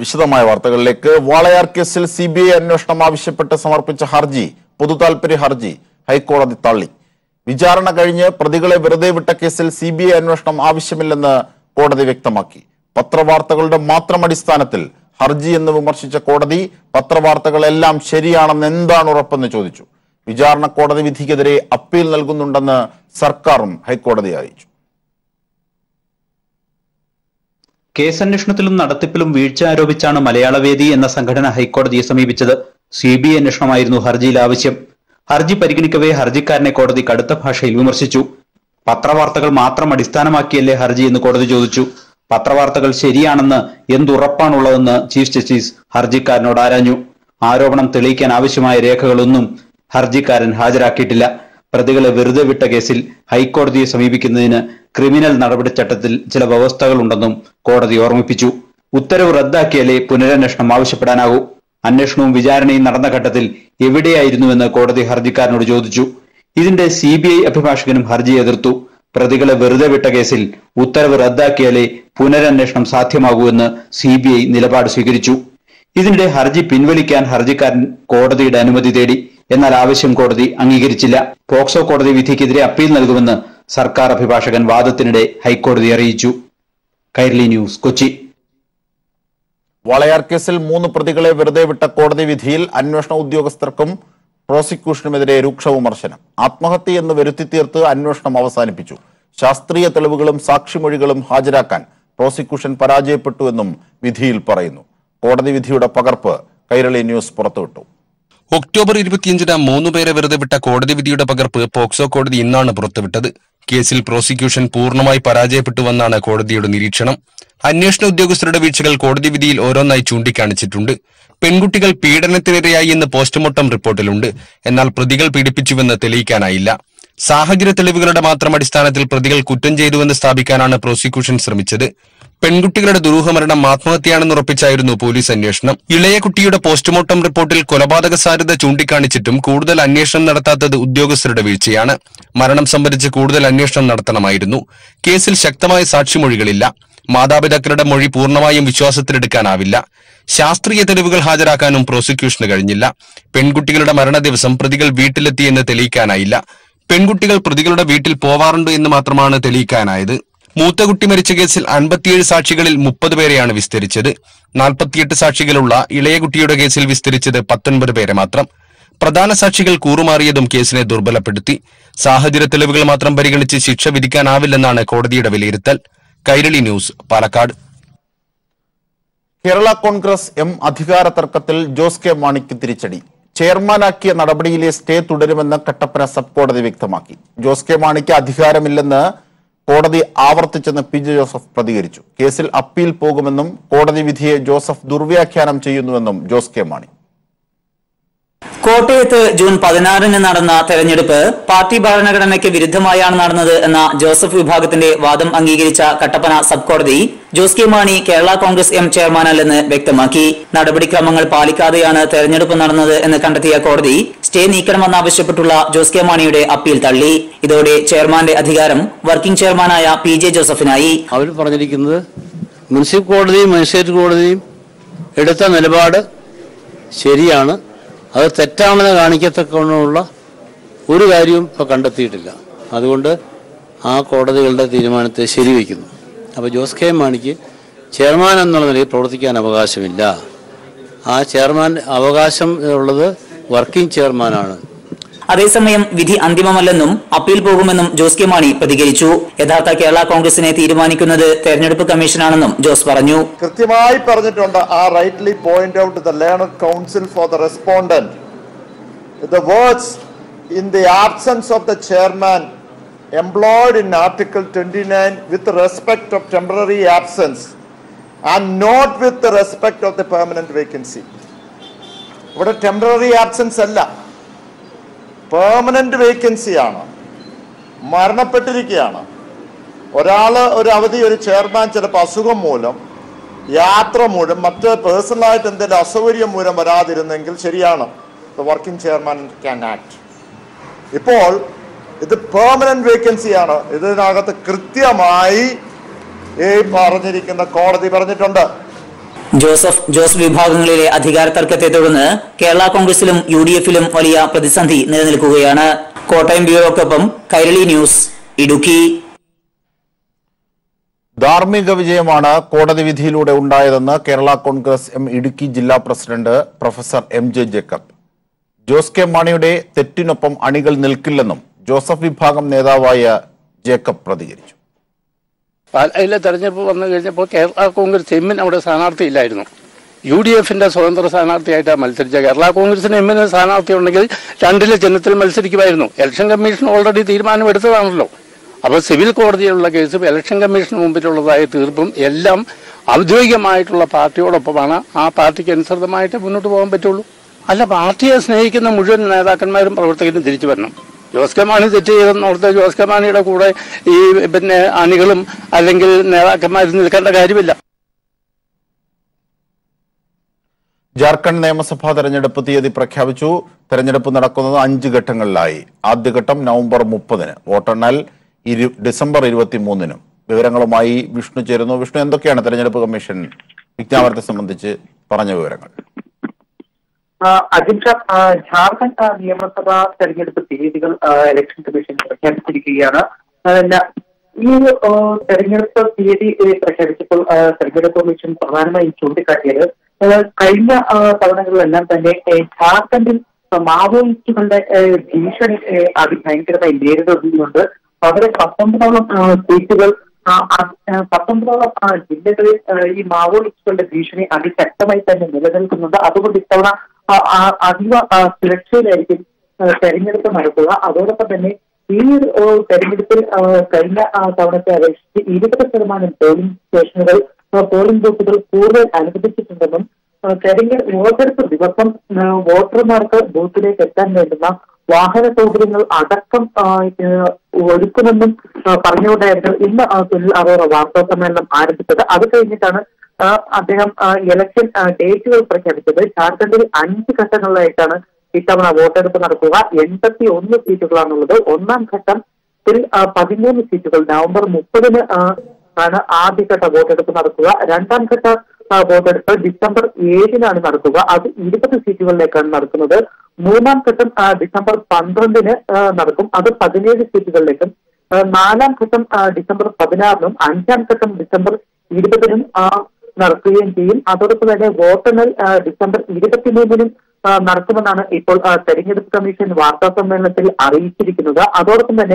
വിശദമായ വാർത്തകളിലേക്ക് വാളയാർ കേസിൽ സി ബി ഐ അന്വേഷണം ആവശ്യപ്പെട്ട് സമർപ്പിച്ച ഹർജി പൊതുതാൽപര്യ ഹർജി ഹൈക്കോടതി തള്ളി വിചാരണ കഴിഞ്ഞ് പ്രതികളെ വെറുതെ വിട്ട കേസിൽ സി ബി ഐ അന്വേഷണം ആവശ്യമില്ലെന്ന് കോടതി വ്യക്തമാക്കി പത്രവാർത്തകളുടെ മാത്രം അടിസ്ഥാനത്തിൽ ഹർജി എന്ന് വിമർശിച്ച കോടതി പത്രവാർത്തകളെല്ലാം ശരിയാണെന്ന് എന്താണ് ഉറപ്പെന്ന് ചോദിച്ചു വിചാരണ കോടതി വിധിക്കെതിരെ അപ്പീൽ നൽകുന്നുണ്ടെന്ന് സർക്കാരും ഹൈക്കോടതിയെ അറിയിച്ചു കേസന്വേഷണത്തിലും നടത്തിപ്പിലും വീഴ്ച ആരോപിച്ചാണ് മലയാളവേദി എന്ന സംഘടന ഹൈക്കോടതിയെ സമീപിച്ചത് സി ബി ഐ അന്വേഷണമായിരുന്നു ഹർജിയിൽ ആവശ്യം ഹർജി പരിഗണിക്കവേ ഹർജിക്കാരനെ കോടതി കടുത്ത ഭാഷയിൽ വിമർശിച്ചു പത്രവാർത്തകൾ മാത്രം അടിസ്ഥാനമാക്കിയല്ലേ ഹർജി എന്ന് കോടതി ചോദിച്ചു പത്രവാർത്തകൾ ശരിയാണെന്ന് എന്തുറപ്പാണുള്ളതെന്ന് ചീഫ് ജസ്റ്റിസ് ഹർജിക്കാരനോട് ആരാഞ്ഞു ആരോപണം തെളിയിക്കാൻ ആവശ്യമായ രേഖകളൊന്നും ഹർജിക്കാരൻ ഹാജരാക്കിയിട്ടില്ല പ്രതികളെ വെറുതെ വിട്ട കേസിൽ ഹൈക്കോടതിയെ സമീപിക്കുന്നതിന് ക്രിമിനൽ നടപടിച്ചട്ടത്തിൽ ചില വ്യവസ്ഥകളുണ്ടെന്നും കോടതി ഓർമ്മിപ്പിച്ചു ഉത്തരവ് റദ്ദാക്കിയാലേ പുനരന്വേഷണം ആവശ്യപ്പെടാനാകൂ അന്വേഷണവും വിചാരണയും നടന്ന ഘട്ടത്തിൽ എവിടെയായിരുന്നുവെന്ന് കോടതി ഹർജിക്കാരനോട് ചോദിച്ചു ഇതിന്റെ സി ബി ഐ അഭിഭാഷകനും ഹർജി എതിർത്തു പ്രതികളെ വെറുതെ വിട്ട കേസിൽ ഉത്തരവ് റദ്ദാക്കിയാലേ പുനരന്വേഷണം സാധ്യമാകൂ എന്ന് സി ബി ഐ നിലപാട് സ്വീകരിച്ചു ഇതിനിടെ ഹർജി പിൻവലിക്കാൻ ഹർജിക്കാരൻ കോടതിയുടെ അനുമതി തേടി എന്നാൽ ആവശ്യം കോടതി അംഗീകരിച്ചില്ല പോക്സോ കോടതി വിധിക്കെതിരെ അപ്പീൽ നൽകുമെന്ന് സർക്കാർ അഭിഭാഷകൻ വാദത്തിനിടെ ഹൈക്കോടതി അറിയിച്ചു കൈരളി ന്യൂസ് കൊച്ചി വാളയാർ കേസിൽ മൂന്ന് പ്രതികളെ വെറുതെ വിട്ട കോടതി വിധിയിൽ അന്വേഷണ ഉദ്യോഗസ്ഥർക്കും പ്രോസിക്യൂഷനുമെതിരെ രൂക്ഷ വിമർശനം ആത്മഹത്യ എന്ന് വരുത്തി തീർത്ത് അന്വേഷണം അവസാനിപ്പിച്ചു ശാസ്ത്രീയ തെളിവുകളും സാക്ഷിമൊഴികളും ഹാജരാക്കാൻ പ്രോസിക്യൂഷൻ പരാജയപ്പെട്ടുവെന്നും വിധിയിൽ പറയുന്നു കോടതി വിധിയുടെ പകർപ്പ് കൈരളി ന്യൂസ് പുറത്തുവിട്ടു ഒക്ടോബർ ഇരുപത്തിയഞ്ചിന് മൂന്ന് പേരെ വെറുതെ വിട്ട കോടതി വിധിയുടെ പകർപ്പ് പോക്സോ കോടതി ഇന്നാണ് പുറത്തുവിട്ടത് കേസിൽ പ്രോസിക്യൂഷൻ പൂർണ്ണമായി പരാജയപ്പെട്ടുവെന്നാണ് കോടതിയുടെ നിരീക്ഷണം അന്വേഷണ ഉദ്യോഗസ്ഥരുടെ വീഴ്ചകൾ കോടതി വിധിയിൽ ഓരോന്നായി ചൂണ്ടിക്കാണിച്ചിട്ടുണ്ട് പെൺകുട്ടികൾ പീഡനത്തിനിരയായി എന്ന് പോസ്റ്റ്മോർട്ടം റിപ്പോർട്ടിലുണ്ട് എന്നാൽ പ്രതികൾ പീഡിപ്പിച്ചുവെന്ന് തെളിയിക്കാനായില്ല സാഹചര്യ തെളിവുകളുടെ മാത്രം അടിസ്ഥാനത്തിൽ പ്രതികൾ കുറ്റം ചെയ്തുവെന്ന് സ്ഥാപിക്കാനാണ് പ്രോസിക്യൂഷൻ ശ്രമിച്ചത് പെൺകുട്ടികളുടെ ദുരൂഹമരണം ആത്മഹത്യയാണെന്ന് ഉറപ്പിച്ചായിരുന്നു പോലീസ് അന്വേഷണം ഇളയ കുട്ടിയുടെ പോസ്റ്റ്മോർട്ടം റിപ്പോർട്ടിൽ കൊലപാതക സാധ്യത ചൂണ്ടിക്കാണിച്ചിട്ടും കൂടുതൽ അന്വേഷണം നടത്താത്തത് ഉദ്യോഗസ്ഥരുടെ വീഴ്ചയാണ് മരണം സംബന്ധിച്ച് കൂടുതൽ അന്വേഷണം നടത്തണമായിരുന്നു കേസിൽ ശക്തമായ സാക്ഷിമൊഴികളില്ല മാതാപിതാക്കളുടെ മൊഴി പൂർണ്ണമായും വിശ്വാസത്തിലെടുക്കാനാവില്ല ശാസ്ത്രീയ തെളിവുകൾ ഹാജരാക്കാനും പ്രോസിക്യൂഷന് കഴിഞ്ഞില്ല പെൺകുട്ടികളുടെ മരണ ദിവസം പ്രതികൾ വീട്ടിലെത്തിയെന്ന് തെളിയിക്കാനായില്ല പെൺകുട്ടികൾ പ്രതികളുടെ വീട്ടിൽ പോവാറുണ്ട് എന്ന് മാത്രമാണ് തെളിയിക്കാനായത് മൂത്ത കുട്ടി മരിച്ച കേസിൽ അൻപത്തിയേഴ് സാക്ഷികളിൽ മുപ്പത് പേരെയാണ് വിസ്തരിച്ചത് നാൽപ്പത്തിയെട്ട് സാക്ഷികളുള്ള ഇളയ കുട്ടിയുടെ കേസിൽ വിസ്തരിച്ചത് പത്തൊൻപത് പേരെ മാത്രം പ്രധാന സാക്ഷികൾ കൂറുമാറിയതും കേസിനെ ദുർബലപ്പെടുത്തി സാഹചര്യ തെളിവുകൾ മാത്രം പരിഗണിച്ച് ശിക്ഷ വിധിക്കാനാവില്ലെന്നാണ് കോടതിയുടെ വിലയിരുത്തൽ കൈരളി ന്യൂസ് പാലക്കാട് കേരള കോൺഗ്രസ് എം അധികാര തർക്കത്തിൽ ജോസ് കെ മാണിക്ക് തിരിച്ചടി ചെയർമാനാക്കിയ നടപടിയിലെ സ്റ്റേ തുടരുമെന്ന് കട്ടപ്പന സബ് കോടതി വ്യക്തമാക്കി ജോസ് കെ മാണിക്ക് അധികാരമില്ലെന്ന് കോടതി ആവർത്തിച്ചെന്ന് പി ജെ ജോസഫ് പ്രതികരിച്ചു കേസിൽ അപ്പീൽ പോകുമെന്നും കോടതി വിധിയെ ജോസഫ് ദുർവ്യാഖ്യാനം ചെയ്യുന്നുവെന്നും ജോസ് കെ മാണി കോട്ടയത്ത് ജൂൺ പതിനാറിന് നടന്ന തെരഞ്ഞെടുപ്പ് പാർട്ടി ഭരണഘടനയ്ക്ക് വിരുദ്ധമായാണ് നടന്നത് എന്ന ജോസഫ് വിഭാഗത്തിന്റെ വാദം അംഗീകരിച്ച കട്ടപ്പന സബ് കോടതി ജോസ് കെ മാണി കേരള കോൺഗ്രസ് എം ചെയർമാനല്ലെന്ന് വ്യക്തമാക്കി നടപടിക്രമങ്ങൾ പാലിക്കാതെയാണ് തെരഞ്ഞെടുപ്പ് നടന്നത് എന്ന് കണ്ടെത്തിയ കോടതി സ്റ്റേ നീക്കണമെന്നാവശ്യപ്പെട്ടുള്ള ജോസ് കെ മാണിയുടെ അപ്പീൽ തള്ളി ഇതോടെ ചെയർമാന്റെ അധികാരം വർക്കിംഗ് ചെയർമാനായ പി ജെ ജോസഫിനായി അവർ പറഞ്ഞിരിക്കുന്നത് മുനിസിപ്പൽ കോടതിയും മജിസ്ട്രേറ്റ് കോടതിയും എടുത്ത നിലപാട് ശരിയാണ് അത് തെറ്റാണെന്ന് കാണിക്കത്തക്കവണ്ണമുള്ള ഒരു കാര്യവും ഇപ്പോൾ കണ്ടെത്തിയിട്ടില്ല അതുകൊണ്ട് ആ കോടതികളുടെ തീരുമാനത്തെ ശരിവയ്ക്കുന്നു അപ്പോൾ ജോസ് കെ മാണിക്ക് ചെയർമാൻ എന്നുള്ള നിലയിൽ പ്രവർത്തിക്കാൻ അവകാശമില്ല ആ ചെയർമാൻ അവകാശം ഉള്ളത് വർക്കിംഗ് ചെയർമാനാണ് അതേസമയം വിധി അന്തിമമല്ലെന്നും അപ്പീൽ പോകുമെന്നും ജോസ് കെ മാണി പ്രതികരിച്ചു യഥാർത്ഥ കേരള കോൺഗ്രസിനെ തീരുമാനിക്കുന്നത് തെരഞ്ഞെടുപ്പ് കമ്മീഷനാണെന്നും ജോസ് പറഞ്ഞു കൃത്യമായി പറഞ്ഞിട്ടുണ്ട് ആ rightly point out the learned counsel for the respondent the words in the absence of the chairman employed in article twenty nine with respect of temporary absence and not with respect of the permanent vacancy ഇവിടെ temporary absence അല്ല permanent വേക്കൻസിയാണ് മരണപ്പെട്ടിരിക്കുകയാണ് ഒരാള് ഒരു അവധി ഒരു chairman ചിലപ്പോൾ അസുഖം മൂലം യാത്ര മൂലം മറ്റ് പേഴ്സണലായിട്ട് എന്തെങ്കിലും അസൗകര്യം മൂലം വരാതിരുന്നെങ്കിൽ ശരിയാണ് the working chairman can act ഇപ്പോൾ ഇത് പെർമനന്റ് വേക്കൻസിയാണ് ഇതിനകത്ത് കൃത്യമായി ഈ പറഞ്ഞിരിക്കുന്ന കോടതി പറഞ്ഞിട്ടുണ്ട് ജോസഫ് ജോസ് വിഭാഗങ്ങളിലെ അധികാര തർക്കത്തെ തുടർന്ന് കേരള കോൺഗ്രസിലും യു ഡി എഫിലും വലിയ പ്രതിസന്ധി നിലനിൽക്കുകയാണ് കോട്ടയം ബ്യൂറോക്കൊപ്പം കൈരളി ന്യൂസ് ഇടുക്കി ധാർമ്മിക വിജയമാണ് കോടതി വിധിയിലൂടെ ഉണ്ടായതെന്ന് കേരള കോൺഗ്രസ് എം ഇടുക്കി ജില്ലാ പ്രസിഡന്റ് പ്രൊഫസർ എം ജെ ജേക്കബ് ജോസ് കെ മാണിയുടെ തെറ്റിനൊപ്പം അണികൾ നിൽക്കില്ലെന്നും ജോസഫ് വിഭാഗം നേതാവായ ജേക്കബ് പ്രതികരിച്ചു പാലായിലെ തെരഞ്ഞെടുപ്പ് വന്നു കഴിഞ്ഞപ്പോൾ കേരള കോൺഗ്രസ് എമ്മിന് അവിടെ സ്ഥാനാർത്ഥി ഇല്ലായിരുന്നു യു ഡി എഫിന്റെ സ്വതന്ത്ര സ്ഥാനാർത്ഥിയായിട്ടാണ് മത്സരിച്ച കേരള കോൺഗ്രസിന് എമ്മിന് സ്ഥാനാർത്ഥി ഉണ്ടെങ്കിൽ രണ്ടിലെ ചിഹ്നത്തിൽ മത്സരിക്കുമായിരുന്നു ഇലക്ഷൻ കമ്മീഷൻ ഓൾറെഡി തീരുമാനമെടുത്തതാണല്ലോ അപ്പോൾ സിവിൽ കോടതിയിലുള്ള കേസും ഇലക്ഷൻ കമ്മീഷന് മുമ്പിലുള്ളതായ തീർപ്പും എല്ലാം ഔദ്യോഗികമായിട്ടുള്ള പാർട്ടിയോടൊപ്പമാണ് ആ പാർട്ടിക്ക് അനുസൃതമായിട്ട് മുന്നോട്ട് പോകാൻ പറ്റുള്ളൂ അല്ല പാർട്ടിയെ സ്നേഹിക്കുന്ന മുഴുവൻ നേതാക്കന്മാരും പ്രവർത്തകരും തിരിച്ചു വരണം ജോസ് കെ മാണി തെറ്റ് ചെയ്തെന്നോർത്ത് ജോസ് കെ മാണിയുടെ കൂടെ ഈ പിന്നെ അണികളും അല്ലെങ്കിൽ നേതാക്കന്മാരും നിൽക്കേണ്ട കാര്യമില്ല ജാർഖണ്ഡ് നിയമസഭാ തെരഞ്ഞെടുപ്പ് തീയതി പ്രഖ്യാപിച്ചു തെരഞ്ഞെടുപ്പ് നടക്കുന്നത് അഞ്ച് ഘട്ടങ്ങളിലായി ആദ്യഘട്ടം നവംബർ മുപ്പതിന് വോട്ടെണ്ണൽ ഇരു ഡിസംബർ ഇരുപത്തിമൂന്നിനും വിവരങ്ങളുമായി വിഷ്ണു ചേരുന്നു വിഷ്ണു എന്തൊക്കെയാണ് തെരഞ്ഞെടുപ്പ് കമ്മീഷൻ വിജ്ഞാപനത്തെ സംബന്ധിച്ച് പറഞ്ഞ വിവരങ്ങൾ അജിംഷ ജാർഖണ്ഡ് ആ, നിയമസഭാ തെരഞ്ഞെടുപ്പ് തീയതികൾ ആ, ഇലക്ഷൻ കമ്മീഷൻ പ്രഖ്യാപിച്ചിരിക്കുകയാണ് ആ, ന- ഈ ഒരു ആ, തെരഞ്ഞെടുപ്പ് തീയതി ഏ, പ്രഖ്യാപിച്ചപ്പോൾ ആ, തെരഞ്ഞെടുപ്പ് കമ്മീഷൻ പ്രധാനമായും ചൂണ്ടിക്കാട്ടിയത് ആ, കഴിഞ്ഞ ആ, തവണകളിലെല്ലാം തന്നെ ഏ, ജാർഖണ്ഡിൽ മാവോയിസ്റ്റുകളുടെ ഏ, ഭീഷണി ഏ, അതിഭയങ്കരമായി നേരിടുന്നുണ്ട് അവരെ പത്തൊമ്പതോളം ആ, സീറ്റുകൾ ആ, ആ, ആ, പത്തൊമ്പതോളം ആ, ജില്ലകളിൽ ആ, ഈ മാവോയിസ്റ്റുകളുടെ ഭീഷണി അതിശക്തമായി തന്നെ നിലനിൽക്കുന്നുണ്ട് അതുകൊണ്ട് ഇത്തവണ ആ, ആ, അതീവ ആ, സുരക്ഷയിലായിരിക്കും ആ, തെരഞ്ഞെടുപ്പ് നടക്കുക അതോടൊപ്പം തന്നെ ഈ ഒരു ഓ, തെരഞ്ഞെടുപ്പിൽ ആ, കഴിഞ്ഞ ആ, തവണത്തെ അപേക്ഷിച്ച് ഇരുപത് ശതമാനം പോളിംഗ് സ്റ്റേഷനുകൾ ആ, പോളിംഗ് ബൂത്തുകൾ കൂടുതൽ അനുവദിച്ചിട്ടുണ്ടെന്നും ആ, തെരഞ്ഞെടുപ്പ് വോട്ടെടുപ്പ് ദിവസം ആ, വോട്ടർമാർക്ക് ബൂത്തിലേക്ക് എത്താൻ വേണ്ടുന്ന വാഹന സൗകര്യങ്ങൾ അടക്കം ആ, ഏഹ്, ഒരുക്കുമെന്നും ആ, പറഞ്ഞുകൊണ്ടായിരുന്നു ഇന്ന് ആ, സുനിൽ അറോറ വാർത്താ സമ്മേളനം ആരംഭിച്ചത് അത് കഴിഞ്ഞിട്ടാണ് ആ, അദ്ദേഹം ആ, ഇലക്ഷൻ ആ, ഡേറ്റുകൾ പ്രഖ്യാപിച്ചത് ജാർഖണ്ഡിൽ അഞ്ച് ഘട്ടങ്ങളിലായിട്ടാണ് ഇത്തവണ വോട്ടെടുപ്പ് നടക്കുക എൺപത്തി ഒന്ന് സീറ്റുകളാണുള്ളത് ഒന്നാം ഘട്ടത്തിൽ ആ, പതിമൂന്ന് സീറ്റുകൾ നവംബർ മുപ്പതിന് ആ, ആണ് ആദ്യഘട്ട വോട്ടെടുപ്പ് നടക്കുക രണ്ടാം ഘട്ട ആ, വോട്ടെടുപ്പ് ഡിസംബർ ഏഴിനാണ് നടക്കുക അത് ഇരുപത് സീറ്റുകളിലേക്കാണ് നടക്കുന്നത് മൂന്നാം ഘട്ടം ആ, ഡിസംബർ പന്ത്രണ്ടിന് ആ, നടക്കും അത് പതിനേഴ് സീറ്റുകളിലേക്കും ആ, നാലാം ഘട്ടം ആ, ഡിസംബർ പതിനാറിനും അഞ്ചാം ഘട്ടം ഡിസംബർ ഇരുപതിനും ആ, നടക്കുകയും ചെയ്യും അതോടൊപ്പം തന്നെ വോട്ടെണ്ണൽ ആ, ഡിസംബർ ഇരുപത്തിമൂന്നിനും ആ, നടക്കുമെന്നാണ് ഇപ്പോൾ ആ, തെരഞ്ഞെടുപ്പ് കമ്മീഷൻ വാർത്താ സമ്മേളനത്തിൽ അറിയിച്ചിരിക്കുന്നത് അതോടൊപ്പം തന്നെ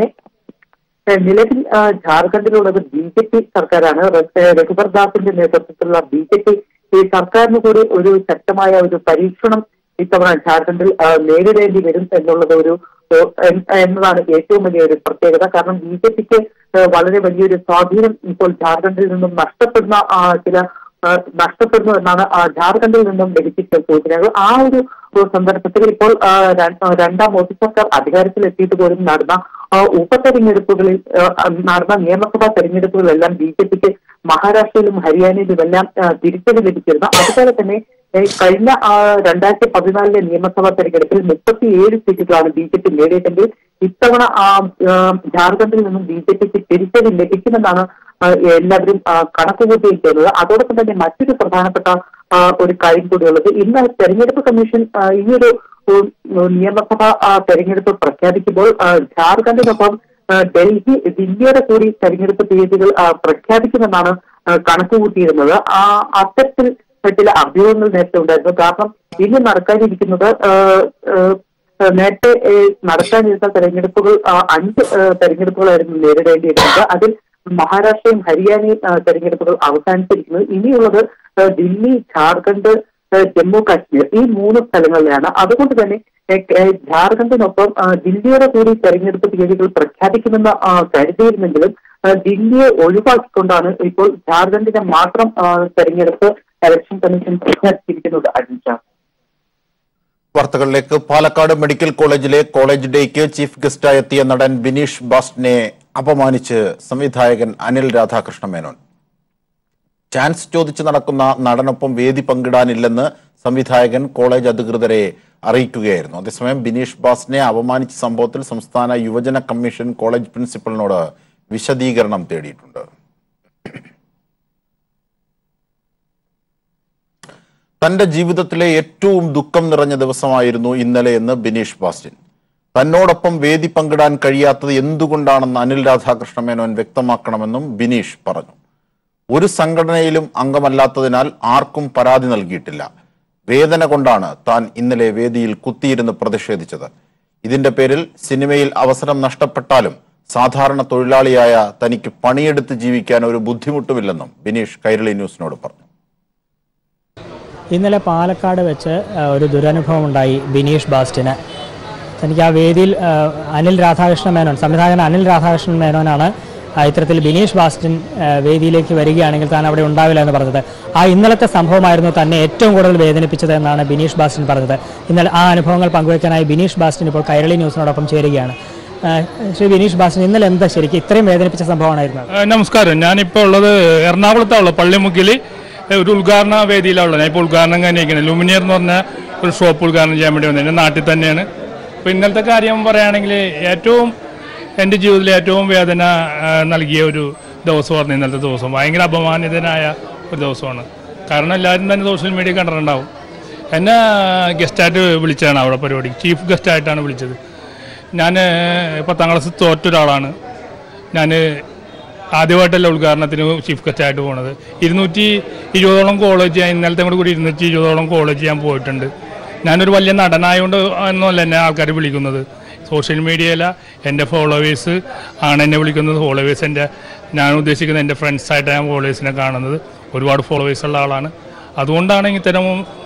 ഏഹ് നിലവിൽ ആ, ജാർഖണ്ഡിലുള്ളത് ബി ജെ പി സർക്കാരാണ് ര- ഏഹ് രഘുബർ ദാസിന്റെ നേതൃത്വത്തിലുള്ള ബി ജെ പി ഈ സർക്കാരിന് കൂടി ഒരു ശക്തമായ ഒരു പരീക്ഷണം ഇത്തവണ ജാർഖണ്ഡിൽ ആ, നേരിടേണ്ടി വരും എന്നുള്ളത് ഒരു ഓ, എൻ- എന്നതാണ് ഏറ്റവും വലിയ ഒരു പ്രത്യേകത കാരണം ബി ജെ പിക്ക് വളരെ വലിയൊരു സ്വാധീനം ഇപ്പോൾ ജാർഖണ്ഡിൽ നിന്നും നഷ്ടപ്പെടുന്ന ആ, ചില ആ, നഷ്ടപ്പെടുന്നു എന്നാണ് ആ, ജാർഖണ്ഡിൽ നിന്നും ലഭിച്ച സൂചനകൾ ആ ഒരു ഒരു സന്ദർഭത്തിൽ ഇപ്പോൾ ആ, ര- ആ, രണ്ടാം മോദി സർക്കാർ അധികാരത്തിൽ എത്തിയിട്ട് പോലും നടന്ന ആ, ഉപതെരഞ്ഞെടുപ്പുകളിൽ ആ, നടന്ന നിയമസഭാ തെരഞ്ഞെടുപ്പുകളെല്ലാം ബി ജെ പിക്ക് മഹാരാഷ്ട്രയിലും ഹരിയാനയിലും എല്ലാം ആ, തിരിച്ചടി ലഭിച്ചിരുന്നു അതുപോലെ തന്നെ ഏ, കഴിഞ്ഞ ആ, രണ്ടായിരത്തി പതിനാലിലെ നിയമസഭാ തെരഞ്ഞെടുപ്പിൽ മുപ്പത്തിയേഴ് സീറ്റുകളാണ് ബി ജെ പി നേടിയിട്ടെങ്കിൽ ഇത്തവണ ആ, ആ, ജാർഖണ്ഡിൽ നിന്നും ബി ജെ പിക്ക് തിരിച്ചടി ലഭിക്കുമെന്നാണ് ആ, എല്ലാവരും ആ, കണക്കുകൂട്ടുകയും ചെയ്യുന്നത് അതോടൊപ്പം തന്നെ മറ്റൊരു പ്രധാനപ്പെട്ട ആ, ഒരു കാര്യം കൂടിയുള്ളത് ഇന്ന് തെരഞ്ഞെടുപ്പ് കമ്മീഷൻ ആ, ഈ ഒരു ഉം, നിയമസഭാ ആ, തെരഞ്ഞെടുപ്പ് പ്രഖ്യാപിക്കുമ്പോൾ ആ, ജാർഖണ്ഡിനൊപ്പം ആ, ഡൽഹി ദില്ലിയുടെ കൂടി തെരഞ്ഞെടുപ്പ് തീയതികൾ ആ, പ്രഖ്യാപിക്കുമെന്നാണ് ആ, കണക്കുകൂട്ടിയിരുന്നത് ആ അത്തരത്തിൽ ചില അഭ്യൂഹങ്ങൾ നേരത്തെ ഉണ്ടായിരുന്നു കാരണം ഇനി നടക്കാനിരിക്കുന്നത് ആ, ആ, നേരത്തെ ഏ, നടത്താനിരുന്ന തെരഞ്ഞെടുപ്പുകൾ ആ, അഞ്ച് ആ, തെരഞ്ഞെടുപ്പുകളായിരുന്നു നേരിടേണ്ടിയിരുന്നത് അതിൽ മഹാരാഷ്ട്രയും ഹരിയാനയും ആ, തെരഞ്ഞെടുപ്പുകൾ അവസാനിച്ചിരിക്കുന്നത് ഇനിയുള്ളത് ആ, ദില്ലി ജാർഖണ്ഡ് ആ, ജമ്മു കാശ്മീർ ഈ മൂന്ന് സ്ഥലങ്ങളിലാണ് അതുകൊണ്ട് തന്നെ ഏ, ഏ, ജാർഖണ്ഡിനൊപ്പം ആ, ദില്ലിയുടെ കൂടി തെരഞ്ഞെടുപ്പ് തീയതികൾ പ്രഖ്യാപിക്കുമെന്ന് ആ, കരുതിയിരുന്നെങ്കിലും ആ, ദില്ലിയെ ഒഴിവാക്കിക്കൊണ്ടാണ് ഇപ്പോൾ ജാർഖണ്ഡിന്റെ മാത്രം ആ, തെരഞ്ഞെടുപ്പ് ഇലക്ഷൻ കമ്മീഷൻ പ്രഖ്യാപിച്ചിരിക്കുന്നത് അജിൻഷാ വാർത്തകളിലേക്ക് പാലക്കാട് മെഡിക്കൽ കോളേജിലെ കോളേജ് ഡേക്ക് ചീഫ് ഗസ്റ്റായി എത്തിയ നടൻ ബിനീഷ് ബാസ്റ്റിനെ അപമാനിച്ച് സംവിധായകൻ അനിൽ രാധാകൃഷ്ണ മേനോൻ ചാൻസ് ചോദിച്ച് നടക്കുന്ന നടനൊപ്പം വേദി പങ്കിടാനില്ലെന്ന് സംവിധായകൻ കോളേജ് അധികൃതരെ അറിയിക്കുകയായിരുന്നു അതേസമയം ബിനീഷ് ബാസിനെ അപമാനിച്ച സംഭവത്തിൽ സംസ്ഥാന യുവജന കമ്മീഷൻ കോളേജ് പ്രിൻസിപ്പലിനോട് വിശദീകരണം തേടിയിട്ടുണ്ട് തന്റെ ജീവിതത്തിലെ ഏറ്റവും ദുഃഖം നിറഞ്ഞ ദിവസമായിരുന്നു ഇന്നലെ എന്ന് ബിനീഷ് ബാസ്റ്റിൻ തന്നോടൊപ്പം വേദി പങ്കിടാൻ കഴിയാത്തത് എന്തുകൊണ്ടാണെന്ന് അനിൽ രാധാകൃഷ്ണ മേനോൻ വ്യക്തമാക്കണമെന്നും ബിനീഷ് പറഞ്ഞു ഒരു സംഘടനയിലും അംഗമല്ലാത്തതിനാൽ ആർക്കും പരാതി നൽകിയിട്ടില്ല വേദന കൊണ്ടാണ് താൻ ഇന്നലെ വേദിയിൽ കുത്തിയിരുന്ന് പ്രതിഷേധിച്ചത് ഇതിന്റെ പേരിൽ സിനിമയിൽ അവസരം നഷ്ടപ്പെട്ടാലും സാധാരണ തൊഴിലാളിയായ തനിക്ക് പണിയെടുത്ത് ജീവിക്കാൻ ഒരു ബുദ്ധിമുട്ടുമില്ലെന്നും ബിനീഷ് കൈരളി ന്യൂസിനോട് പറഞ്ഞു ഇന്നലെ പാലക്കാട് വെച്ച് ആ, ഒരു ദുരനുഭവം ഉണ്ടായി ബിനീഷ് ബാസ്റ്റിന് തനിക്ക് ആ വേദിയിൽ ആ, അനിൽ രാധാകൃഷ്ണ മേനോൻ സംവിധായകൻ അനിൽ രാധാകൃഷ്ണൻ മേനോനാണ് ആ, ഇത്തരത്തിൽ ബിനീഷ് ബാസ്റ്റിൻ ആ, വേദിയിലേക്ക് വരികയാണെങ്കിൽ താൻ അവിടെ ഉണ്ടാവില്ല എന്ന് പറഞ്ഞത് ആ ഇന്നലത്തെ സംഭവമായിരുന്നു തന്നെ ഏറ്റവും കൂടുതൽ വേദനിപ്പിച്ചത് എന്നാണ് ബിനീഷ് ബാസ്റ്റിൻ പറഞ്ഞത് ഇന്നലെ ആ അനുഭവങ്ങൾ പങ്കുവയ്ക്കാനായി ബിനീഷ് ബാസ്റ്റിൻ ഇപ്പോൾ കൈരളി ന്യൂസിനോടൊപ്പം ചേരുകയാണ് ആ, ശ്രീ ബിനീഷ് ബാസ്റ്റിൻ ഇന്നലെ എന്താ ശരിക്കും ഇത്രയും വേദനിപ്പിച്ച സംഭവമായിരുന്നു ആ, നമസ്കാരം ഞാനിപ്പോൾ ഉള്ളത് എറണാകുളത്താണ് പള്ളിമുക്കിൽ ഒരു ഉദ്ഘാടന വേദിയിലാണ് ഉള്ളത് ഞാൻ ഇപ്പോൾ ഉദ്ഘാടനം കഴിഞ്ഞിരിക്കുന്നത് ലുമിനിയർ എന്ന് പറഞ്ഞ ഒരു ഷോപ്പ് ഉദ്ഘാടനം ചെയ്യാൻ വേണ്ടി വന്നത് എൻ്റെ നാട്ടിൽ തന്നെയാണ് അപ്പോൾ ഇന്നലത്തെ കാര്യം പറയുകയാണെങ്കിൽ ഏറ്റവും എൻ്റെ ജീവിതത്തിലെ ഏറ്റവും വേദന ആ, നൽകിയ ഒരു ദിവസമായിരുന്നു ഇന്നലത്തെ ദിവസം ഭയങ്കര അപമാനിതനായ ഒരു ദിവസമാണ് കാരണം എല്ലാവരും തന്നെ സോഷ്യൽ മീഡിയ കണ്ടിട്ടുണ്ടാവും എന്നെ ഗസ്റ്റായിട്ട് വിളിച്ചതാണ് അവിടെ പരിപാടി ചീഫ് ഗസ്റ്റായിട്ടാണ് വിളിച്ചത് ഞാൻ പത്താം ക്ലാസ് തോറ്റ ഒരാളാണ് ഞാൻ ആദ്യമായിട്ടല്ല ഉദ്ഘാടനത്തിന് ചീഫ് ഗസ്റ്റ് ആയിട്ട് പോണത് ഇരുന്നൂറ്റി ഇരുപതോളം കോളേജ് ഞാൻ ഇന്നലത്തെ കൂടെ കൂടി ഇരുന്നൂറ്റി ഇരുപതോളം കോളേജ് ഞാൻ പോയിട്ടുണ്ട് ഞാനൊരു വലിയ നടനായതുകൊണ്ട് ഒന്നുമല്ല എന്നെ ആൾക്കാർ വിളിക്കുന്നത് സോഷ്യൽ മീഡിയയില എൻ്റെ ഫോളോവേഴ്സ് ആണ് എന്നെ വിളിക്കുന്നത് ഫോളോവേഴ്സ് എൻ്റെ ഞാൻ ഉദ്ദേശിക്കുന്നത് എൻ്റെ ഫ്രണ്ട്സായിട്ട് ഞാൻ ഫോളോവേഴ്സിനെ കാണുന്നത് ഒരുപാട് ഫോളോവേഴ്സ് ഉള്ള ആളാണ് അതുകൊണ്ടാണ് ഇത്തരം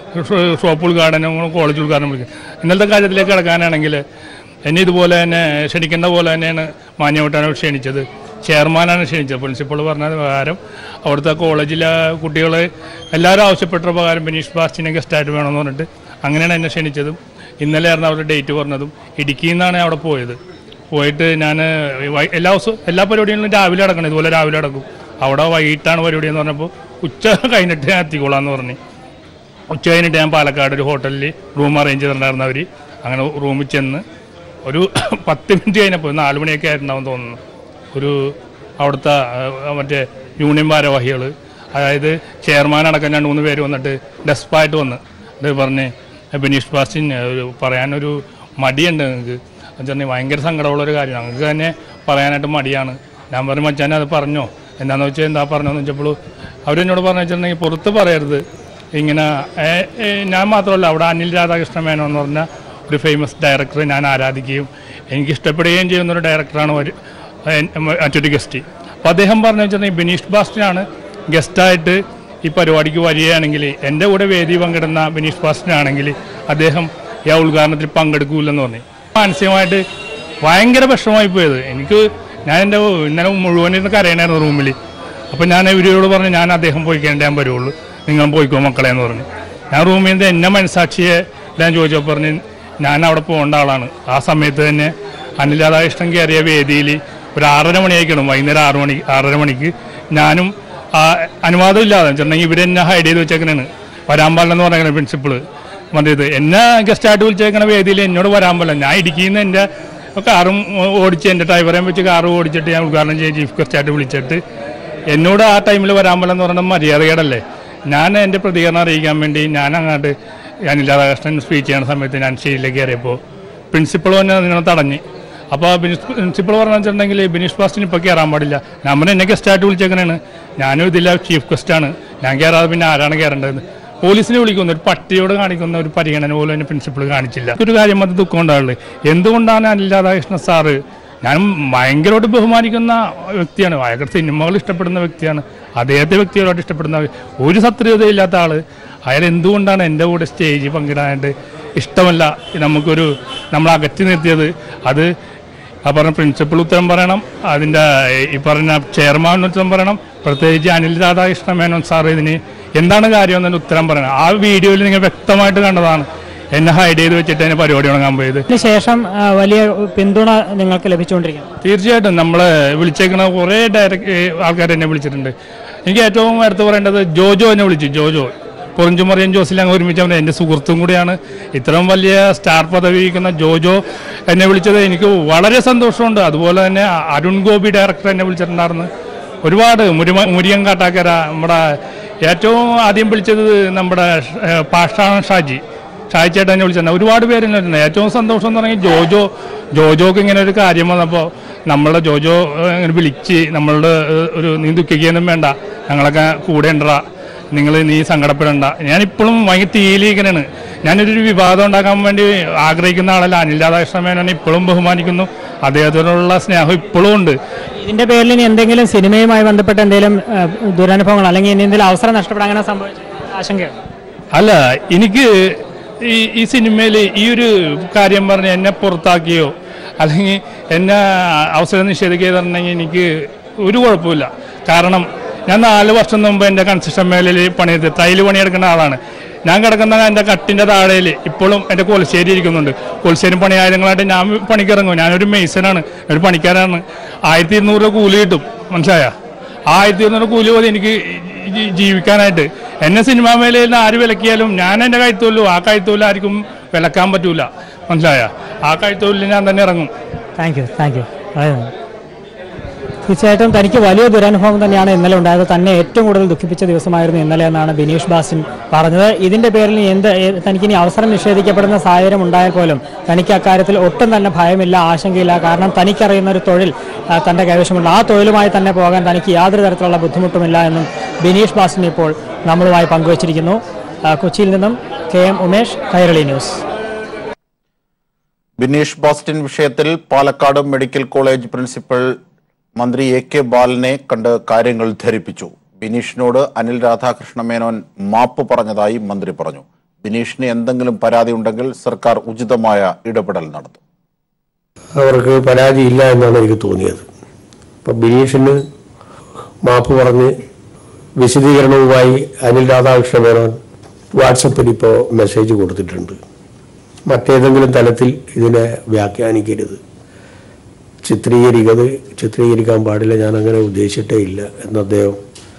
ഷോപ്പ് ഉദ്ഘാടനങ്ങളും കോളേജ് ഉദ്ഘാടനം വിളിക്കുന്നത് ഇന്നലത്തെ കാര്യത്തിലേക്ക് കിടക്കാനാണെങ്കിൽ എന്നെ ഇതുപോലെ തന്നെ ക്ഷണിക്കേണ്ട പോലെ തന്നെയാണ് മാന്യമായിട്ടാണ് ക്ഷണിച്ചത് ചെയർമാനാണ് ക്ഷണിച്ചത് പ്രിൻസിപ്പൾ പറഞ്ഞ പ്രകാരം അവിടുത്തെ കോളേജിലെ കുട്ടികൾ എല്ലാവരും ആവശ്യപ്പെട്ട പ്രകാരം ബിനീഷ് ബാസ്റ്റിനെ ഗസ്റ്റായിട്ട് വേണമെന്ന് പറഞ്ഞിട്ട് അങ്ങനെയാണ് എന്നെ ക്ഷണിച്ചതും ഇന്നലെ ആയിരുന്നു അവരുടെ ഡേറ്റ് പറഞ്ഞതും ഇടുക്കിയിൽ നിന്നാണ് അവിടെ പോയത് പോയിട്ട് ഞാൻ എല്ലാ ദിവസവും എല്ലാ പരിപാടികളും രാവിലെ അടക്കണം ഇതുപോലെ രാവിലെ അടക്കും അവിടെ വൈകിട്ടാണ് പരിപാടി എന്ന് പറഞ്ഞപ്പോൾ ഉച്ച കഴിഞ്ഞിട്ട് ഞാൻ എത്തിക്കോളാം എന്ന് പറഞ്ഞു ഉച്ച കഴിഞ്ഞിട്ട് ഞാൻ പാലക്കാട് ഒരു ഹോട്ടലിൽ റൂം അറേഞ്ച് ചെയ്തിട്ടുണ്ടായിരുന്നു അവർ അങ്ങനെ റൂമിൽ ചെന്ന് ഒരു പത്ത് മിനിറ്റ് കഴിഞ്ഞപ്പോൾ നാല് മണിയൊക്കെ ആയിട്ടുണ്ടാവും തോന്നുന്നു ഒരു അവിടുത്തെ ആ, മറ്റേ യൂണിയൻ ഭാരവാഹികൾ അതായത് ചെയർമാൻ അടക്കം രണ്ട് മൂന്ന് പേര് വന്നിട്ട് ഡെസ്പായിട്ട് വന്ന് ഇത് പറഞ്ഞ് ബിനീഷ് ബാസ്റ്റിൻ ഒരു പറയാനൊരു മടിയുണ്ട് നിങ്ങൾക്ക് എന്നുവെച്ചാൽ ഭയങ്കര സങ്കടമുള്ളൊരു കാര്യം ഞങ്ങൾക്ക് തന്നെ പറയാനായിട്ട് മടിയാണ് ഞാൻ പറഞ്ഞു മച്ചാനെ അത് പറഞ്ഞോ എന്താണെന്ന് വെച്ചാൽ എന്താ പറഞ്ഞതെന്ന് വെച്ചപ്പോൾ അവരെന്നോട് പറഞ്ഞു വെച്ചിട്ടുണ്ടെങ്കിൽ പുറത്ത് പറയരുത് ഇങ്ങനെ ഏ, ഏ, ഞാൻ മാത്രമല്ല അവിടെ അനിൽ രാധാകൃഷ്ണ മേനോൻ എന്ന് പറഞ്ഞ ഒരു ഫേമസ് ഡയറക്ടറെ ഞാൻ ആരാധിക്കുകയും എനിക്ക് ഇഷ്ടപ്പെടുകയും ചെയ്യുന്ന ഒരു ഡയറക്ടറാണ് ഒരു എൻ- മറ്റൊരു ഗസ്റ്റ് അപ്പോൾ അദ്ദേഹം പറഞ്ഞു വെച്ചിട്ടുണ്ടെങ്കിൽ ബിനീഷ് ബാസ്റ്റിനാണ് ഗസ്റ്റായിട്ട് ഈ പരിപാടിക്ക് വരികയാണെങ്കിൽ എൻ്റെ കൂടെ വേദി പങ്കിടുന്ന ബിനീഷ് ബാസ്റ്റിനാണെങ്കിൽ അദ്ദേഹം ഈ ആ ഉദ്ഘാടനത്തിൽ പങ്കെടുക്കൂലെന്ന് പറഞ്ഞു മാനസികമായിട്ട് ഭയങ്കര വിഷമമായി പോയത് എനിക്ക് ഞാൻ എൻ്റെ ഇന്നലെ മുഴുവൻ ഇരുന്ന് കരയണായിരുന്നു റൂമിൽ അപ്പോൾ ഞാൻ ഇവരോട് പറഞ്ഞു ഞാൻ അദ്ദേഹം പോയി കഴിഞ്ഞാൽ ഞാൻ വരുള്ളൂ നിങ്ങൾ പോയിക്കോ മക്കളെ എന്ന് പറഞ്ഞു ഞാൻ റൂമിൽ നിന്ന് എന്നെ മനസാക്ഷിയെ ഞാൻ ചോദിച്ചപ്പോൾ പറഞ്ഞ് ഞാൻ അവിടെ പോകേണ്ട ആളാണ് ആ സമയത്ത് തന്നെ അനിൽ രാധാകൃഷ്ണൻ കയറിയ വേദിയിൽ ഒരു ആറര മണിയായിക്കണം വൈകുന്നേരം ആറ് മണി ആറര മണിക്ക് ഞാനും ആ അനുവാദം ഇല്ലാതെ വെച്ചിട്ടുണ്ടെങ്കിൽ ഇവരെന്നെ ഹൈഡ് ചെയ്ത് വെച്ചേക്കണാണ് വരാൻ പാടില്ലെന്ന് പറഞ്ഞേക്കണ പ്രിൻസിപ്പിള് മറ്റേത് എന്നെ ഗസ്റ്റായിട്ട് വിളിച്ചേക്കണ വേദിയിൽ എന്നോട് വരാൻ പാടില്ല ഞാൻ ഇടുക്കിയിൽ നിന്ന് എൻ്റെ കാറും ഓടിച്ച് എൻ്റെ ഡ്രൈവറേയും വെച്ച് കാറ് ഓടിച്ചിട്ട് ഞാൻ ഉദ്ഘാടനം ചെയ്ത് ചീഫ് ഗസ്റ്റായിട്ട് വിളിച്ചിട്ട് എന്നോട് ആ ടൈമിൽ വരാൻ പാടില്ലെന്ന് പറഞ്ഞാൽ മര്യാദകേടല്ലേ ഞാൻ എൻ്റെ പ്രതികരണം അറിയിക്കാൻ വേണ്ടി ഞാൻ അങ്ങോട്ട് അനിൽ രാധാകൃഷ്ണൻ സ്പീച്ച് ചെയ്യുന്ന സമയത്ത് ഞാൻ സ്റ്റേജിലേക്ക് കയറിയപ്പോൾ പ്രിൻസിപ്പൾ തന്നെ നിങ്ങളെ തടഞ്ഞ് അപ്പോൾ പ്രിൻസിപ്പൾ പറഞ്ഞു വെച്ചിട്ടുണ്ടെങ്കിൽ ബിനീഷ് ബാസ്റ്റിന് ഇപ്പോൾ കയറാൻ പാടില്ല നമ്മൾ എന്നെ ഗസ്റ്റായിട്ട് വിളിച്ചേക്കണേണ് ഞാനും ഇതില്ല ചീഫ് ഗസ്റ്റാണ് ഞാൻ കയറാതെ പിന്നെ ആരാണ് കയറേണ്ടത് പോലീസിനെ വിളിക്കുന്ന ഒരു പട്ടിയോട് കാണിക്കുന്ന ഒരു പരിഗണന പോലും എന്നെ പ്രിൻസിപ്പൾ കാണിച്ചില്ല ഒരു കാര്യം അത് ദുഃഖം ഉണ്ടാവുള്ളത് എന്തുകൊണ്ടാണ് അനിൽ രാധാകൃഷ്ണൻ സാറ് ഞാൻ ഭയങ്കരമായിട്ട് ബഹുമാനിക്കുന്ന വ്യക്തിയാണ് ഭയങ്കര സിനിമകൾ ഇഷ്ടപ്പെടുന്ന വ്യക്തിയാണ് അദ്ദേഹത്തെ വ്യക്തികളായിട്ട് ഇഷ്ടപ്പെടുന്ന ഒരു സത്യതയില്ലാത്ത ആള് അയാൾ എന്തുകൊണ്ടാണ് എൻ്റെ കൂടെ സ്റ്റേജ് പങ്കിടാനായിട്ട് ഇഷ്ടമല്ല നമുക്കൊരു നമ്മൾ അകറ്റി നിർത്തിയത് അത് ആ പറഞ്ഞ പ്രിൻസിപ്പൽ ഉത്തരം പറയണം അതിൻ്റെ ഈ പറഞ്ഞ ചെയർമാൻ ഉത്തരം പറയണം പ്രത്യേകിച്ച് അനിൽ രാധാകൃഷ്ണ മേനോൻ സാർ ഇതിന് എന്താണ് കാര്യം എന്നതിന് ഉത്തരം പറയണം ആ വീഡിയോയിൽ നിങ്ങൾ വ്യക്തമായിട്ട് കണ്ടതാണ് എന്നെ ഹൈഡ് ചെയ്ത് വെച്ചിട്ട് അതിന് പരിപാടി തുടങ്ങാൻ പോയത് ഇതിനുശേഷം ആ, വലിയ പിന്തുണ നിങ്ങൾക്ക് ലഭിച്ചുകൊണ്ടിരിക്കുന്നു തീർച്ചയായിട്ടും നമ്മളെ വിളിച്ചേക്കണ കുറേ ഡയറക്റ്റ് ആൾക്കാർ എന്നെ വിളിച്ചിട്ടുണ്ട് എനിക്ക് ഏറ്റവും അടുത്ത് പറയേണ്ടത് ജോജോ എന്നെ വിളിച്ചു ജോജോ പൊറിഞ്ചുമറിയൻ ജോസിൽ അങ്ങ് ഒരുമിച്ച് അവൻ എൻ്റെ സുഹൃത്തും കൂടിയാണ് ഇത്രയും വലിയ സ്റ്റാർ പദവി ഇരിക്കുന്ന ജോജോ എന്നെ വിളിച്ചത് എനിക്ക് വളരെ സന്തോഷമുണ്ട് അതുപോലെ തന്നെ അരുൺ ഗോപി ഡയറക്ടർ എന്നെ വിളിച്ചിട്ടുണ്ടായിരുന്നു ഒരുപാട് മുരിമ മുരിയൻ കാട്ടാക്കര നമ്മുടെ ഏറ്റവും ആദ്യം വിളിച്ചത് നമ്മുടെ ഏഹ്, പാഷാണ് ഷാജി ഷാജി ചേട്ടനെ വിളിച്ചിട്ടുണ്ട് ഒരുപാട് പേര് എന്നെ വിളിച്ചിട്ടുണ്ട് ഏറ്റവും സന്തോഷം എന്ന് പറഞ്ഞാൽ ജോജോ ജോജോക്ക് ഇങ്ങനെ ഒരു കാര്യം വന്നപ്പോൾ നമ്മളുടെ ജോജോ ഏഹ്, ഇങ്ങനെ വിളിച്ച് നമ്മളുടെ ഏഹ്, ഒരു നീ ദുഃഖിക്കുകയൊന്നും വേണ്ട ഞങ്ങളൊക്കെ കൂടെ ഉണ്ടടാ നിങ്ങൾ നീ സങ്കടപ്പെടണ്ട ഞാനിപ്പോഴും ഭയങ്കര തീയിലിരിക്കണാണ് ഞാനൊരു വിവാദം ഉണ്ടാക്കാൻ വേണ്ടി ആഗ്രഹിക്കുന്ന ആളല്ല അനിൽ രാധാകൃഷ്ണ മേനോനെ ഇപ്പോഴും ബഹുമാനിക്കുന്നു അദ്ദേഹത്തിനുള്ള സ്നേഹം ഇപ്പോഴും ഉണ്ട് ഇതിന്റെ പേരിൽ ഇനി എന്തെങ്കിലും സിനിമയുമായി ബന്ധപ്പെട്ട എന്തെങ്കിലും ഏഹ്, ദുരനുഭവങ്ങൾ അല്ലെങ്കിൽ ഇനി എന്തെങ്കിലും അവസരം നഷ്ടപ്പെടാൻ അങ്ങനെ സംഭവിച്ചു ആശങ്കയുണ്ട് അല്ല എനിക്ക് ഈ ഈ സിനിമയിൽ ഈ ഒരു കാര്യം പറഞ്ഞ് എന്നെ പുറത്താക്കിയോ അല്ലെങ്കിൽ എന്നെ അവസരം നിഷേധിക്കുകയെന്നുണ്ടെങ്കിൽ എനിക്ക് ഒരു കുഴപ്പമില്ല കാരണം ഞാൻ നാല് വർഷം മുമ്പ് എൻ്റെ കൺസ്ട്രക്ഷൻ മേഖലയിൽ പണിയെടുത്ത് ടൈല് പണിയെടുക്കുന്ന ആളാണ് ഞാൻ കിടക്കുന്ന എൻ്റെ കട്ടിൻ്റെ താഴയിൽ ഇപ്പോഴും എൻ്റെ കൊലശ്ശേരി ഇരിക്കുന്നുണ്ട് കൊലശ്ശേരി പണിയായങ്ങളായിട്ട് ഞാൻ പണിക്കിറങ്ങും ഞാനൊരു മെയ്സനാണ് ഒരു പണിക്കാരാണ് ആയിരത്തി ഇരുന്നൂറ് രൂപ കൂലി കിട്ടും മനസ്സിലായ ആയിരത്തി ഇരുന്നൂറ് കൂലി മതി എനിക്ക് ജി- ജീവിക്കാനായിട്ട് എന്നെ സിനിമാ മേഖലയിൽ നിന്ന് ആര് വിലക്കിയാലും ഞാൻ എൻ്റെ കൈത്തൊല്ലു ആ കൈത്തൊല്ലു ആർക്കും വിലക്കാൻ പറ്റൂല മനസ്സിലായ ആ കൈത്തൊല്ലിൽ ഞാൻ തന്നെ ഇറങ്ങും താങ്ക് യു താങ്ക് യു വളരെ നന്ദി തീർച്ചയായിട്ടും തനിക്ക് വലിയ ദുരനുഭവം തന്നെയാണ് ഇന്നലെ ഉണ്ടായത് തന്നെ ഏറ്റവും കൂടുതൽ ദുഃഖിപ്പിച്ച ദിവസമായിരുന്നു ഇന്നലെ എന്നാണ് ബിനീഷ് ബാസിൻ പറഞ്ഞത് ഇതിന്റെ പേരിൽ എന്ത് ഏ- തനിക്ക് ഇനി അവസരം നിഷേധിക്കപ്പെടുന്ന സാഹചര്യം ഉണ്ടായാൽ പോലും തനിക്ക് അക്കാര്യത്തിൽ ഒട്ടും തന്നെ ഭയമില്ല ആശങ്കയില്ല കാരണം തനിക്കറിയുന്ന ഒരു തൊഴിൽ ആ, തന്റെ കൈവശമുണ്ട് ആ തൊഴിലുമായി തന്നെ പോകാൻ തനിക്ക് യാതൊരു തരത്തിലുള്ള ബുദ്ധിമുട്ടുമില്ല എന്നും ബിനീഷ് ബാസിൻ ഇപ്പോൾ നമ്മളുമായി പങ്കുവച്ചിരിക്കുന്നു ആ, കൊച്ചിയിൽ നിന്നും കെ എം ഉമേഷ് കൈരളി ന്യൂസ് ബിനീഷ് ബാസ്റ്റിൻ വിഷയത്തിൽ പാലക്കാട് മെഡിക്കൽ കോളേജ് പ്രിൻസിപ്പൽ മന്ത്രി എ കെ ബാലനെ കണ്ട് കാര്യങ്ങൾ ധരിപ്പിച്ചു ബിനീഷിനോട് അനിൽ രാധാകൃഷ്ണ മേനോൻ മാപ്പ് പറഞ്ഞതായി മന്ത്രി പറഞ്ഞു ബിനീഷിന് എന്തെങ്കിലും പരാതി ഉണ്ടെങ്കിൽ സർക്കാർ ഉചിതമായ ഇടപെടൽ നടത്തും അവർക്ക് പരാതിയില്ല എന്നാണ് എനിക്ക് തോന്നിയത് അപ്പം ബിനീഷിന് മാപ്പ് പറഞ്ഞ് വിശദീകരണവുമായി അനിൽ രാധാകൃഷ്ണ മേനോൻ വാട്സപ്പിൽ ഇപ്പോൾ മെസ്സേജ് കൊടുത്തിട്ടുണ്ട് മറ്റേതെങ്കിലും തലത്തിൽ ഇതിനെ വ്യാഖ്യാനിക്കരുത് ചിത്രീകരിക്കത് ചിത്രീകരിക്കാൻ പാടില്ല ഞാൻ അങ്ങനെ ഉദ്ദേശിച്ചിട്ടേ ഇല്ല എന്ന് അദ്ദേഹം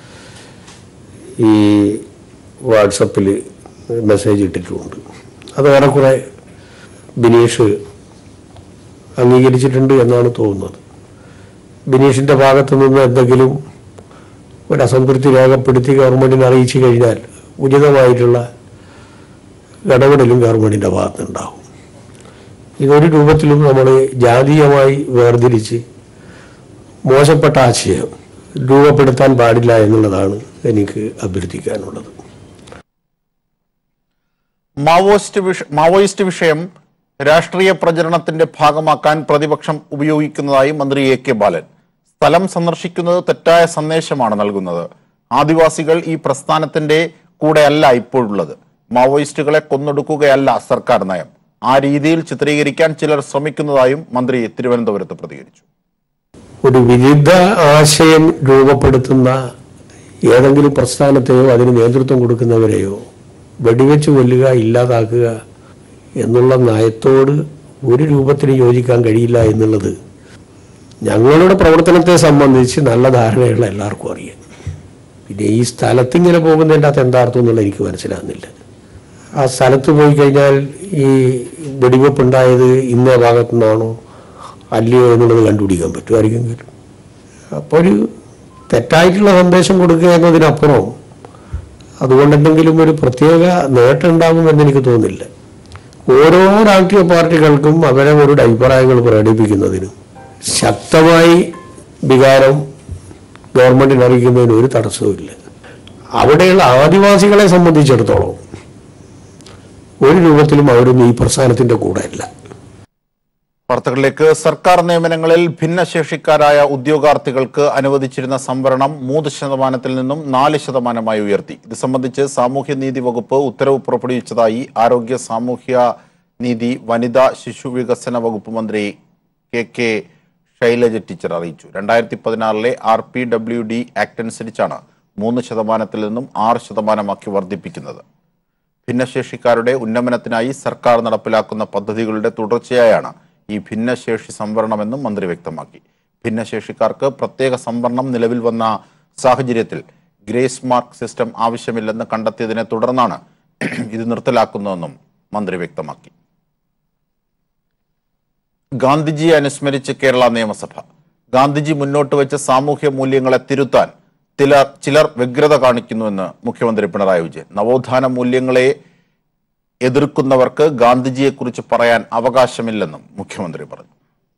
ഈ വാട്സപ്പിൽ മെസ്സേജ് ഇട്ടിട്ടുമുണ്ട് അത് ഏറെക്കുറെ ബിനീഷ് അംഗീകരിച്ചിട്ടുണ്ട് എന്നാണ് തോന്നുന്നത് ബിനീഷിന്റെ ഭാഗത്തു നിന്ന് എന്തെങ്കിലും ഒരു അസംതൃപ്തി രേഖപ്പെടുത്തി ഗവൺമെന്റിനെ അറിയിച്ചു കഴിഞ്ഞാൽ ഉചിതമായിട്ടുള്ള ഇടപെടലും ഗവൺമെന്റിന്റെ ഭാഗത്തുനിന്നുണ്ടാവും ഇതൊരു രൂപത്തിലും നമ്മൾ ജാതീയമായി വേർതിരിച്ച് മോശപ്പെട്ട ആശയം രൂപപ്പെടുത്താൻ പാടില്ല എന്നുള്ളതാണ് എനിക്ക് അഭ്യർത്ഥിക്കാനുള്ളത് മാവോയിസ്റ്റ് വിഷ മാവോയിസ്റ്റ് വിഷയം രാഷ്ട്രീയ പ്രചരണത്തിന്റെ ഭാഗമാക്കാൻ പ്രതിപക്ഷം ഉപയോഗിക്കുന്നതായി മന്ത്രി എ കെ ബാലൻ സ്ഥലം സന്ദർശിക്കുന്നത് തെറ്റായ സന്ദേശമാണ് നൽകുന്നത് ആദിവാസികൾ ഈ പ്രസ്ഥാനത്തിന്റെ കൂടെയല്ല ഇപ്പോഴുള്ളത് മാവോയിസ്റ്റുകളെ കൊന്നൊടുക്കുകയല്ല സർക്കാർ നയം ആ രീതിയിൽ ചിത്രീകരിക്കാൻ ചിലർ ശ്രമിക്കുന്നതായും മന്ത്രി തിരുവനന്തപുരത്ത് പ്രതികരിച്ചു ഒരു വിരുദ്ധ ആശയം രൂപപ്പെടുത്തുന്ന ഏതെങ്കിലും പ്രസ്ഥാനത്തെയോ അതിന് നേതൃത്വം കൊടുക്കുന്നവരെയോ വെടിവെച്ച് കൊല്ലുക ഇല്ലാതാക്കുക എന്നുള്ള നയത്തോട് ഒരു രൂപത്തിന് യോജിക്കാൻ കഴിയില്ല എന്നുള്ളത് ഞങ്ങളുടെ പ്രവർത്തനത്തെ സംബന്ധിച്ച് നല്ല ധാരണയുള്ള എല്ലാവർക്കും അറിയാം പിന്നെ ഈ സ്ഥലത്ത് ഇങ്ങനെ പോകുന്നതിൻ്റെ അകത്ത് എന്താർത്ഥം എന്നുള്ളത് എനിക്ക് മനസ്സിലാകുന്നില്ല ആ സ്ഥലത്ത് പോയി കഴിഞ്ഞാൽ ഈ വെടിവെപ്പ് ഉണ്ടായത് ഇന്ന ഭാഗത്തു നിന്നാണോ അല്ലയോ എന്നുള്ളത് കണ്ടുപിടിക്കാൻ പറ്റും ആർക്കെങ്കിലും അപ്പോൾ ഒരു തെറ്റായിട്ടുള്ള സന്ദേശം കൊടുക്കുക എന്നതിനപ്പുറം അതുകൊണ്ട് എന്തെങ്കിലും ഒരു പ്രത്യേക നേട്ടം ഉണ്ടാകുമെന്ന് എനിക്ക് തോന്നുന്നില്ല ഓരോ രാഷ്ട്രീയ പാർട്ടികൾക്കും അവരവരുടെ അഭിപ്രായങ്ങൾ പ്രകടിപ്പിക്കുന്നതിനും ശക്തമായി വികാരം ഗവൺമെന്റിന് അറിയിക്കുന്നതിന് ഒരു തടസ്സവുമില്ല അവിടെയുള്ള ആദിവാസികളെ സംബന്ധിച്ചിടത്തോളം ഒരു രൂപത്തിലും അവരൊന്നും ഈ പ്രസ്ഥാനത്തിന്റെ കൂടെ അല്ല വാർത്തകളിലേക്ക് സർക്കാർ നിയമനങ്ങളിൽ ഭിന്നശേഷിക്കാരായ ഉദ്യോഗാർത്ഥികൾക്ക് അനുവദിച്ചിരുന്ന സംവരണം മൂന്ന് ശതമാനത്തിൽ നിന്നും നാല് ശതമാനമായി ഉയർത്തി ഇത് സംബന്ധിച്ച് സാമൂഹ്യനീതി വകുപ്പ് ഉത്തരവ് പുറപ്പെടുവിച്ചതായി ആരോഗ്യ സാമൂഹ്യ നീതി വനിതാ ശിശു വികസന വകുപ്പ് മന്ത്രി കെ കെ ശൈലജ ടീച്ചർ അറിയിച്ചു രണ്ടായിരത്തി പതിനാറിലെ R P W D act അനുസരിച്ചാണ് മൂന്ന് ശതമാനത്തിൽ നിന്നും ആറ് ശതമാനമാക്കി വർദ്ധിപ്പിക്കുന്നത് ഭിന്നശേഷിക്കാരുടെ ഉന്നമനത്തിനായി സർക്കാർ നടപ്പിലാക്കുന്ന പദ്ധതികളുടെ തുടർച്ചയായാണ് ഈ ഭിന്നശേഷി സംവരണമെന്നും മന്ത്രി വ്യക്തമാക്കി ഭിന്നശേഷിക്കാർക്ക് പ്രത്യേക സംവരണം നിലവിൽ വന്ന സാഹചര്യത്തിൽ ഗ്രേസ് മാർക്ക് സിസ്റ്റം ആവശ്യമില്ലെന്ന് കണ്ടെത്തിയതിനെ തുടർന്നാണ് ഇത് നിർത്തലാക്കുന്നതെന്നും മന്ത്രി വ്യക്തമാക്കി ഗാന്ധിജിയെ അനുസ്മരിച്ച് കേരള നിയമസഭ ഗാന്ധിജി മുന്നോട്ട് വെച്ച സാമൂഹ്യ മൂല്യങ്ങളെ തിരുത്താൻ ചിലർ ചിലർ വ്യഗ്രത കാണിക്കുന്നുവെന്ന് മുഖ്യമന്ത്രി പിണറായി വിജയൻ നവോത്ഥാന മൂല്യങ്ങളെ എതിർക്കുന്നവർക്ക് ഗാന്ധിജിയെക്കുറിച്ച് പറയാൻ അവകാശമില്ലെന്നും മുഖ്യമന്ത്രി പറഞ്ഞു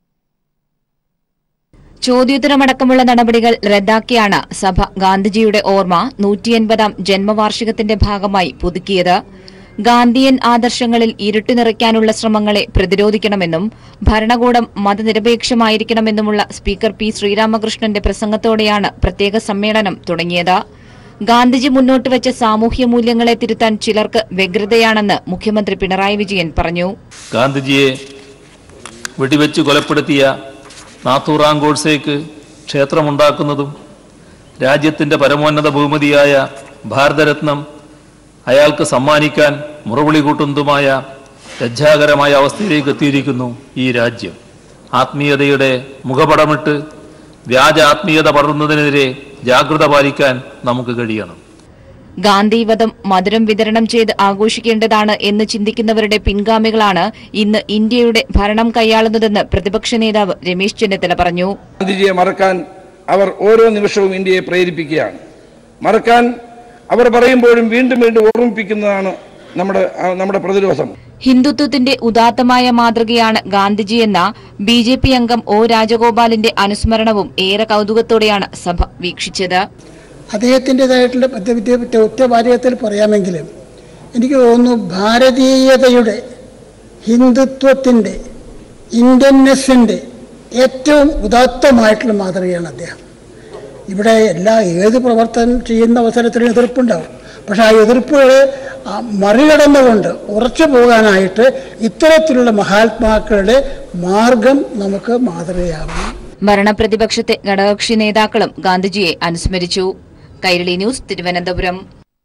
ചോദ്യോത്തരമടക്കമുള്ള നടപടികൾ റദ്ദാക്കിയാണ് സഭ ഗാന്ധിജിയുടെ ഓർമ്മ നൂറ്റിയൻപതാം ജന്മവാർഷികത്തിന്റെ ഭാഗമായി പുതുക്കിയത് ഗാന്ധിയൻ ആദർശങ്ങളിൽ ഇരുട്ട് നിറയ്ക്കാനുള്ള ശ്രമങ്ങളെ പ്രതിരോധിക്കണമെന്നും ഭരണകൂടം മതനിരപേക്ഷമായിരിക്കണമെന്നുമുള്ള സ്പീക്കർ പി ശ്രീരാമകൃഷ്ണന്റെ പ്രസംഗത്തോടെയാണ് പ്രത്യേക സമ്മേളനം തുടങ്ങിയത് ഗാന്ധിജി മുന്നോട്ട് വെച്ച സാമൂഹ്യ മൂല്യങ്ങളെ തിരുത്താൻ ചിലർക്ക് വ്യഗ്രതയാണെന്ന് മുഖ്യമന്ത്രി പിണറായി വിജയൻ പറഞ്ഞു ഗാന്ധിജിയെ വെടിവെച്ച് കൊലപ്പെടുത്തിയ നാത്തൂറാം ഗോഡ്സേക്ക് ക്ഷേത്രമുണ്ടാക്കുന്നതും രാജ്യത്തിൻ്റെ പരമോന്നത ബഹുമതിയായ ഭാരതരത്നം അയാൾക്ക് സമ്മാനിക്കാൻ മുറവിളി കൂട്ടുന്നതുമായ ലജ്ജാകരമായ അവസ്ഥയിലേക്ക് എത്തിയിരിക്കുന്നു ഈ രാജ്യം ആത്മീയതയുടെ മുഖപടമിട്ട് വ്യാജ ആത്മീയത പടർന്നതിനെതിരെ ജാഗ്രത പാലിക്കാൻ നമുക്ക് കഴിയണം ഗാന്ധിവധം മധുരം വിതരണം ചെയ്ത് ആഘോഷിക്കേണ്ടതാണ് എന്ന് ചിന്തിക്കുന്നവരുടെ പിൻഗാമികളാണ് ഇന്ന് ഇന്ത്യയുടെ ഭരണം കൈയാളുന്നതെന്ന് പ്രതിപക്ഷ നേതാവ് രമേശ് ചെന്നിത്തല പറഞ്ഞു ഗാന്ധിജിയെ മറക്കാൻ അവർ ഓരോ നിമിഷവും ഇന്ത്യയെ പ്രേരിപ്പിക്കുകയാണ് മറക്കാൻ അവർ പറയുമ്പോഴും വീണ്ടും വീണ്ടും ഓർമ്മിപ്പിക്കുന്നതാണ് നമ്മുടെ ആ, നമ്മുടെ പ്രതിരോധം ഹിന്ദുത്വത്തിന്റെ ഉദാത്തമായ മാതൃകയാണ് ഗാന്ധിജിയെന്ന ബി ജെ പി അംഗം ഒ രാജഗോപാലിന്റെ അനുസ്മരണവും ഏറെ കൗതുകത്തോടെയാണ് സഭ വീക്ഷിച്ചത് അദ്ദേഹത്തിൻ്റെതായിട്ടുള്ള പദ്ധതിയെ ഒറ്റ വാചകത്തിൽ പറയാമെങ്കിലും എനിക്ക് തോന്നുന്നു ഭാരതീയതയുടെ ഹിന്ദുത്വത്തിൻ്റെ ഇന്ത്യൻനെസ്സിൻ്റെ ഏറ്റവും ഉദാത്തമായിട്ടുള്ള മാതൃകയാണ് അദ്ദേഹം ഇവിടെ എല്ലാ ഏത് പ്രവർത്തനം ചെയ്യുന്ന അവസരത്തിലും എതിർപ്പുണ്ടാവും പക്ഷെ ആ എതിർപ്പുകളെ ആ, മറികടന്നുകൊണ്ട് ഉറച്ചു പോകാനായിട്ട് ഇത്തരത്തിലുള്ള മഹാത്മാക്കളുടെ മാർഗം നമുക്ക് മാതൃകയാവണം ഭരണപ്രതിപക്ഷത്തെ ഘടകകക്ഷി നേതാക്കളും ഗാന്ധിജിയെ അനുസ്മരിച്ചു കൈരളി ന്യൂസ് തിരുവനന്തപുരം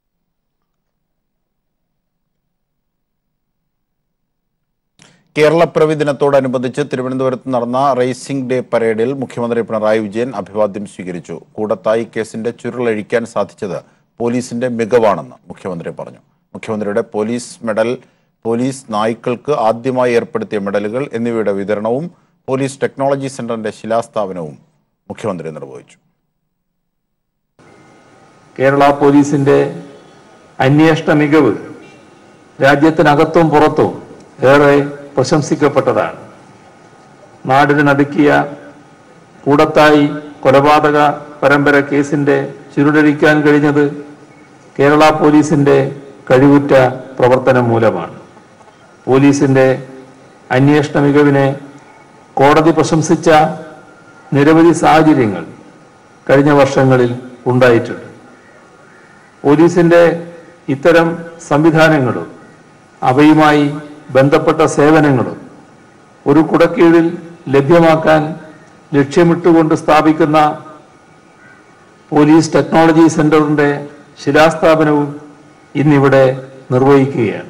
കേരളപ്പിറവി ദിനത്തോടനുബന്ധിച്ച് തിരുവനന്തപുരത്ത് നടന്ന റേസിംഗ് ഡേ പരേഡിൽ മുഖ്യമന്ത്രി പിണറായി വിജയൻ അഭിവാദ്യം സ്വീകരിച്ചു കൂടത്തായി കേസിന്റെ ചുരുളഴിക്കാൻ സാധിച്ചത് പോലീസിന്റെ മികവാണെന്ന് മുഖ്യമന്ത്രി പറഞ്ഞു മുഖ്യമന്ത്രിയുടെ പോലീസ് മെഡൽ പോലീസ് നായ്ക്കൾക്ക് ആദ്യമായി ഏർപ്പെടുത്തിയ മെഡലുകൾ എന്നിവയുടെ വിതരണവും പോലീസ് ടെക്നോളജി സെന്ററിന്റെ ശിലാസ്ഥാപനവും മുഖ്യമന്ത്രി നിർവഹിച്ചു കേരള പോലീസിന്റെ അന്വേഷണ മികവ് രാജ്യത്തിനകത്തും പുറത്തും ഏറെ പ്രശംസിക്കപ്പെട്ടതാണ് നാടിന് നടുക്കിയ കൂടത്തായി കൊലപാതക പരമ്പര കേസിന്റെ ചുരുളഴിക്കാൻ കഴിഞ്ഞത് കേരള പോലീസിന്റെ കഴിവുറ്റ പ്രവർത്തനം മൂലമാണ് പോലീസിന്റെ അന്വേഷണ മികവിനെ കോടതി പ്രശംസിച്ച നിരവധി സാഹചര്യങ്ങൾ കഴിഞ്ഞ വർഷങ്ങളിൽ ഉണ്ടായിട്ടുണ്ട് പോലീസിന്റെ ഇത്തരം സംവിധാനങ്ങളും അവയുമായി ബന്ധപ്പെട്ട സേവനങ്ങളും ഒരു കുടക്കീഴിൽ ലഭ്യമാക്കാൻ ലക്ഷ്യമിട്ടുകൊണ്ട് സ്ഥാപിക്കുന്ന പോലീസ് ടെക്നോളജി സെന്ററിന്റെ ശിലാസ്ഥാപനവും ഇന്നിവിടെ നിർവഹിക്കുകയാണ്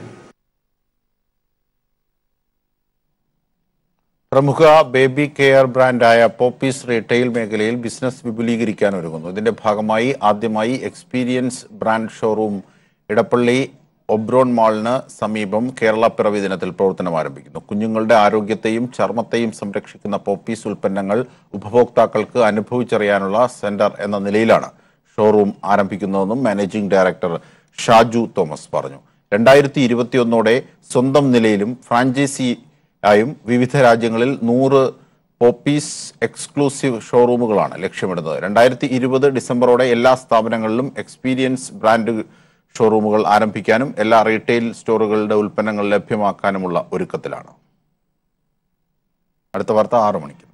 പ്രമുഖ ബേബി കെയർ ബ്രാൻഡായ പോപ്പീസ് റീറ്റെയിൽ മേഖലയിൽ ബിസിനസ് വിപുലീകരിക്കാൻ ഒരുങ്ങുന്നു ഇതിന്റെ ഭാഗമായി ആദ്യമായി experience brand showroom Edappally Oberon മാളിന് സമീപം കേരള പിറവി ദിനത്തിൽ പ്രവർത്തനം ആരംഭിക്കുന്നു കുഞ്ഞുങ്ങളുടെ ആരോഗ്യത്തെയും ചർമ്മത്തെയും സംരക്ഷിക്കുന്ന പോപ്പീസ് ഉൽപ്പന്നങ്ങൾ ഉപഭോക്താക്കൾക്ക് അനുഭവിച്ചറിയാനുള്ള സെന്റർ എന്ന നിലയിലാണ് ഷോറൂം ആരംഭിക്കുന്നതെന്നും മാനേജിംഗ് ഡയറക്ടർ ഷാജു തോമസ് പറഞ്ഞു രണ്ടായിരത്തി ഇരുപത്തിയൊന്നോടെ സ്വന്തം നിലയിലും ഫ്രാഞ്ചൈസി ആയും വിവിധ രാജ്യങ്ങളിൽ നൂറ് പോപ്പീസ് എക്സ്ക്ലൂസീവ് ഷോറൂമുകളാണ് ലക്ഷ്യമിടുന്നത് രണ്ടായിരത്തി ഇരുപത് ഡിസംബറോടെ എല്ലാ സ്ഥാപനങ്ങളിലും എക്സ്പീരിയൻസ് ബ്രാൻഡ് ഷോറൂമുകൾ ആരംഭിക്കാനും എല്ലാ റീറ്റെയിൽ സ്റ്റോറുകളുടെ ഉൽപ്പന്നങ്ങൾ ലഭ്യമാക്കാനുമുള്ള ഒരുക്കത്തിലാണ് അടുത്ത വാർത്ത ആറു മണിക്ക്